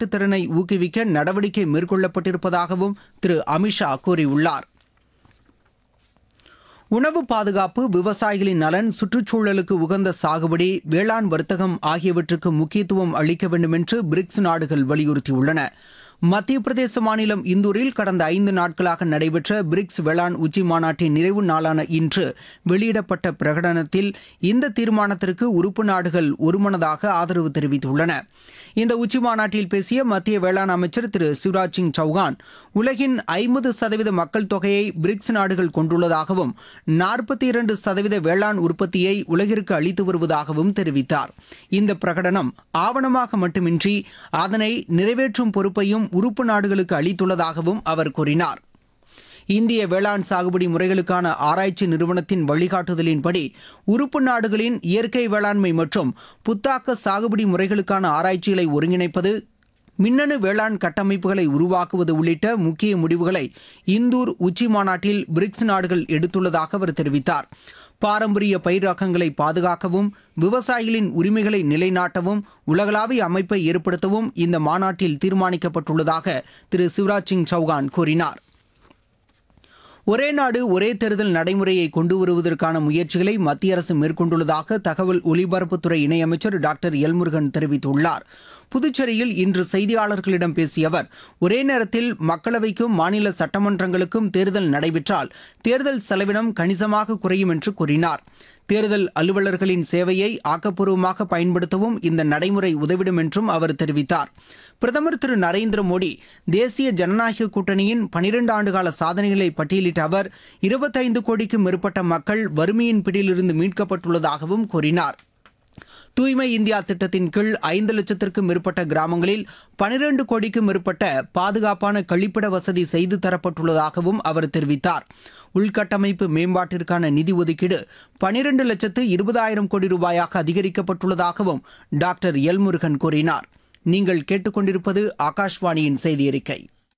விளையாட்டுத் திறனை ஊக்குவிக்க நடவடிக்கை மேற்கொள்ளப்பட்டிருப்பதாகவும் திரு அமித்ஷா கூறியுள்ளார் உணவு பாதுகாப்பு விவசாயிகளின் நலன் சுற்றுச்சூழலுக்கு உகந்த சாகுபடி வேளாண் வர்த்தகம் ஆகியவற்றுக்கு முக்கியத்துவம் அளிக்க வேண்டும் என்று பிரிக்ஸ் நாடுகள் வலியுறுத்தியுள்ளன மத்திய பிரதேச மாநிலம் இந்தூரில் கடந்த ஐந்து நாட்களாக நடைபெற்ற பிரிக்ஸ் வேளாண் உச்சி மாநாட்டின் நிறைவு நாளான இன்று வெளியிடப்பட்ட பிரகடனத்தில் இந்த தீர்மானத்திற்கு உறுப்பு நாடுகள் ஒருமனதாக ஆதரவு தெரிவித்துள்ளன இந்த உச்சி மாநாட்டில் பேசிய மத்திய வேளாண் அமைச்சர் திரு சிவராஜ் சிங் சௌகான் உலகின் ஐம்பது சதவீத மக்கள் தொகையை பிரிக்ஸ் நாடுகள் கொண்டுள்ளதாகவும் நாற்பத்தி இரண்டு சதவீத வேளாண் உற்பத்தியை உலகிற்கு அளித்து வருவதாகவும் தெரிவித்தார் இந்த பிரகடனம் ஆவணமாக மட்டுமின்றி அதனை நிறைவேற்றும் பொறுப்பையும் உறுப்பு நாடுகளுக்கு அளித்துள்ளதாகவும் அவர் கூறினார் இந்திய வேளாண் சாகுபடி முறைகளுக்கான ஆராய்ச்சி நிறுவனத்தின் வழிகாட்டுதலின்படி உறுப்பு நாடுகளின் இயற்கை வேளாண்மை மற்றும் புத்தாக்க சாகுபடி முறைகளுக்கான ஆராய்ச்சிகளை ஒருங்கிணைப்பது மின்னணு வேளாண் கட்டமைப்புகளை உருவாக்குவது உள்ளிட்ட முக்கிய முடிவுகளை இந்தூர் உச்சி மாநாட்டில் பிரிக்ஸ் நாடுகள் எடுத்துள்ளதாக அவர் தெரிவித்தார் பாரம்பரிய பயிர் ரகங்களை பாதுகாக்கவும் விவசாயிகளின் உரிமைகளை நிலைநாட்டவும் உலகளாவிய அமைப்பை ஏற்படுத்தவும் இந்த மாநாட்டில் தீர்மானிக்கப்பட்டுள்ளதாக திரு சிவராஜ் சிங் சௌகான் கூறினார் ஒரே நாடு ஒரே தேர்தல் நடைமுறையை கொண்டு வருவதற்கான முயற்சிகளை மத்திய அரசு மேற்கொண்டுள்ளதாக தகவல் ஒலிபரப்புத்துறை இணையமைச்சர் டாக்டர் எல்முருகன் தெரிவித்துள்ளார் புதுச்சேரியில் இன்று செய்தியாளர்களிடம் பேசிய அவர் ஒரே நேரத்தில் மக்களவைக்கும் மாநில சட்டமன்றங்களுக்கும் தேர்தல் நடைபெற்றால் தேர்தல் செலவினம் கணிசமாக குறையும் என்று கூறினார் தேர்தல் அலுவலர்களின் சேவையை ஆக்கப்பூர்வமாக பயன்படுத்தவும் இந்த நடைமுறை உதவிடும் என்றும் அவர் தெரிவித்தார் பிரதமர் திரு நரேந்திர மோடி தேசிய ஜனநாயக கூட்டணியின் பனிரெண்டு ஆண்டுகால சாதனைகளை பட்டியலிட்ட அவர் இருபத்தைந்து கோடிக்கும் மேற்பட்ட மக்கள் வறுமையின் பிடியிலிருந்து மீட்கப்பட்டுள்ளதாகவும் கூறினார் தூய்மை இந்தியா திட்டத்தின் கீழ் ஐந்து லட்சத்திற்கும் மேற்பட்ட கிராமங்களில் பனிரெண்டு கோடிக்கும் மேற்பட்ட பாதுகாப்பான கழிப்பிட வசதி செய்து தரப்பட்டுள்ளதாகவும் அவர் தெரிவித்தார் உள்கட்டமைப்பு மேம்பாட்டிற்கான நிதி ஒதுக்கீடு பனிரெண்டு லட்சத்து இருபதாயிரம் கோடி ரூபாயாக அதிகரிக்கப்பட்டுள்ளதாகவும் டாக்டர் எல்முருகன் கூறினார் நீங்கள் கேட்டுக்கொண்டிருப்பது ஆகாஷ்வாணியின் செய்தி அறிக்கை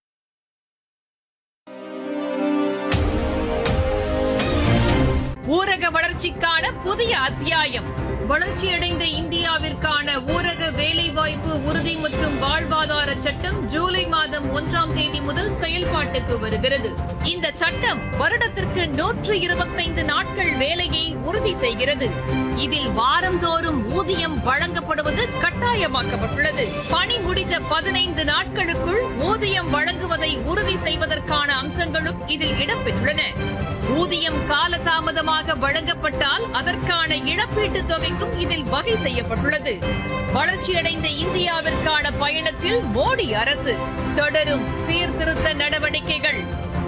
ஊரக வளர்ச்சிக்கான புதிய அத்தியாயம் வளர்ச்சியடைந்த இந்தியாவிற்கான ஊரக வேலைவாய்ப்பு உறுதி மற்றும் வாழ்வாதார சட்டம் ஜூலை மாதம் ஒன்றாம் தேதி முதல் செயல்பாட்டுக்கு வருகிறது இந்த சட்டம் வருடத்திற்கு நூற்று இருபத்தைந்து நாட்கள் வேலையை உறுதி செய்கிறது இதில் வாரந்தோறும் ஊதியம் வழங்கப்படுவது கட்டாயமாக்கப்பட்டுள்ளது பணி முடிந்த பதினைந்து நாட்களுக்குள் ஊதியம் வழங்குவதை உறுதி செய்வதற்கான அம்சங்களும் இதில் இடம்பெற்றுள்ளன ஊதியம் காலதாமதமாக வழங்கப்பட்டால் அதற்கான இழப்பீட்டுத் தொகைக்கும் இதில் வகை செய்யப்பட்டுள்ளது வளர்ச்சியடைந்த இந்தியாவிற்கான பயணத்தில் மோடி அரசு தொடரும் சீர்திருத்த நடவடிக்கைகள்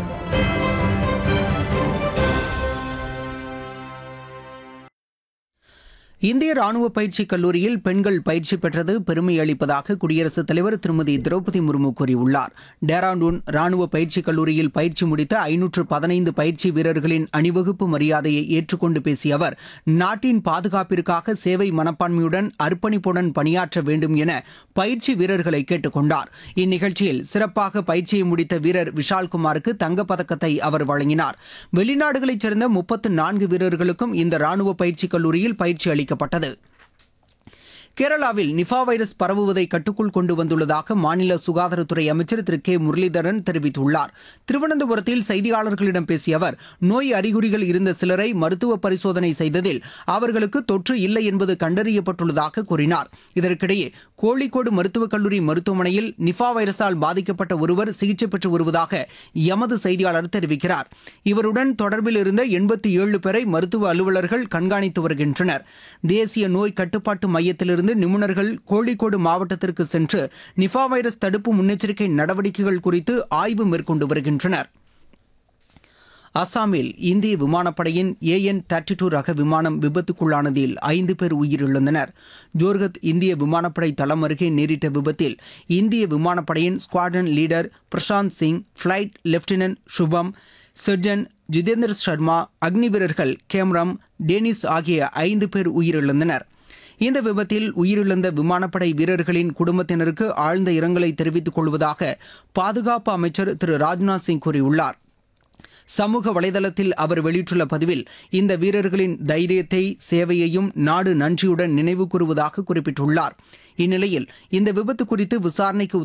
இந்திய ராணுவ பயிற்சி கல்லூரியில் பெண்கள் பயிற்சி பெற்றது பெருமை அளிப்பதாக குடியரசுத் தலைவர் திருமதி திரௌபதி முர்மு கூறியுள்ளார் டேராடூன் ராணுவ பயிற்சி கல்லூரியில் பயிற்சி முடித்த ஐநூற்று பதினைந்து பயிற்சி வீரர்களின் அணிவகுப்பு மரியாதையை ஏற்றுக்கொண்டு பேசிய அவர் நாட்டின் பாதுகாப்பிற்காக சேவை மனப்பான்மையுடன் அர்ப்பணிப்புடன் பணியாற்ற வேண்டும் என பயிற்சி வீரர்களை கேட்டுக்கொண்டார் இந்நிகழ்ச்சியில் சிறப்பாக பயிற்சியை முடித்த வீரர் விஷால்குமாருக்கு தங்கப்பதக்கத்தை அவர் வழங்கினார் வெளிநாடுகளைச் சேர்ந்த முப்பத்து நான்கு வீரர்களுக்கும் இந்த ராணுவ பயிற்சி கல்லூரியில் பயிற்சி அளிக்கப்பட்டது கேரளாவில் நிஃபா வைரஸ் பரவுவதை கட்டுக்குள் கொண்டு வந்துள்ளதாக மாநில சுகாதாரத்துறை அமைச்சர் திரு கே முரளிதரன் தெரிவித்துள்ளார் திருவனந்தபுரத்தில் செய்தியாளர்களிடம் பேசிய அவர் நோய் அறிகுறிகள் இருந்த சிலரை மருத்துவ பரிசோதனை செய்ததில் அவர்களுக்கு தொற்று இல்லை என்பது கண்டறியப்பட்டுள்ளதாக கூறினார் இதற்கிடையே கோழிக்கோடு மருத்துவக் கல்லூரி மருத்துவமனையில் நிஃபா வைரஸால் பாதிக்கப்பட்ட ஒருவர் சிகிச்சை பெற்று வருவதாக எமது செய்தியாளர் தெரிவிக்கிறார் இவருடன் தொடர்பில் இருந்த எண்பத்தி ஏழு பேரை மருத்துவ அலுவலர்கள் கண்காணித்து வருகின்றனர் தேசிய நோய் கட்டுப்பாட்டு மையத்திலிருந்து நிபுணர்கள் கோழிக்கோடு மாவட்டத்திற்கு சென்று நிஃபா வைரஸ் தடுப்பு முன்னெச்சரிக்கை நடவடிக்கைகள் குறித்து ஆய்வு மேற்கொண்டு வருகின்றனர் அசாமில் இந்திய விமானப்படையின் ஏஎன் தேர்ட்டி டூ ரக விமானம் விபத்துக்குள்ளானதில் ஐந்து பேர் உயிரிழந்தனர் ஜோர்கத் இந்திய விமானப்படை தளம் அருகே நேரிட்ட விபத்தில் இந்திய விமானப்படையின் squadron leader Prashant Singh flight lieutenant Shubham surgeon Jitendra Sharma Agni வீரர்கள் கேம்ரம் டேனிஸ் ஆகிய ஐந்து பேர் உயிரிழந்தனர் இந்த விபத்தில் உயிரிழந்த விமானப்படை வீரர்களின் குடும்பத்தினருக்கு ஆழ்ந்த இரங்கலை தெரிவித்துக் கொள்வதாக பாதுகாப்பு அமைச்சர் திரு ராஜ்நாத் சிங் கூறியுள்ளார் சமூக வலைதளத்தில் அவர் வெளியிட்டுள்ள பதிவில் இந்த வீரர்களின் தைரியத்தை சேவையையும் நாடு நன்றியுடன் நினைவு கூறுவதாக குறிப்பிட்டுள்ளார் இந்நிலையில் இந்த விபத்து குறித்து விசாரணைக்கு